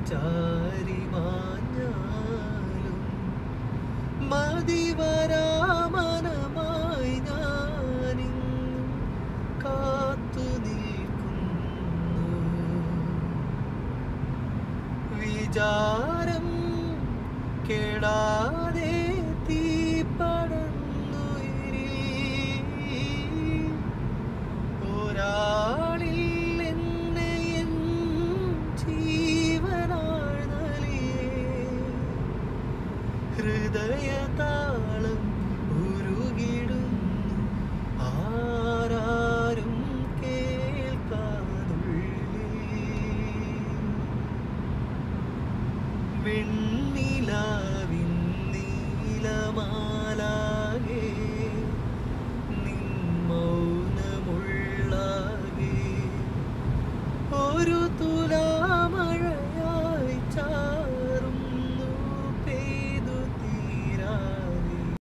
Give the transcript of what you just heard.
ചാരി മാഞ്ഞാലും മതിവരാമനമായി ഞാനിന്നും കാത്തു നിൽക്കുന്നു വിചാരം കെടാതെ തീ പടർന്നുയരി ഒരാളിൽ എന്നെ എൻ ജീവനാൾ നൽകിയേ ഹൃദയതാളം ഉരുകിടുന്നു ആരാരും കേൾക്കാതുള്ളി വെണ്ണിലാവിൻ നീലമാലാകെ നിൻ മൗനമുള്ളാകെ ഒരു തുല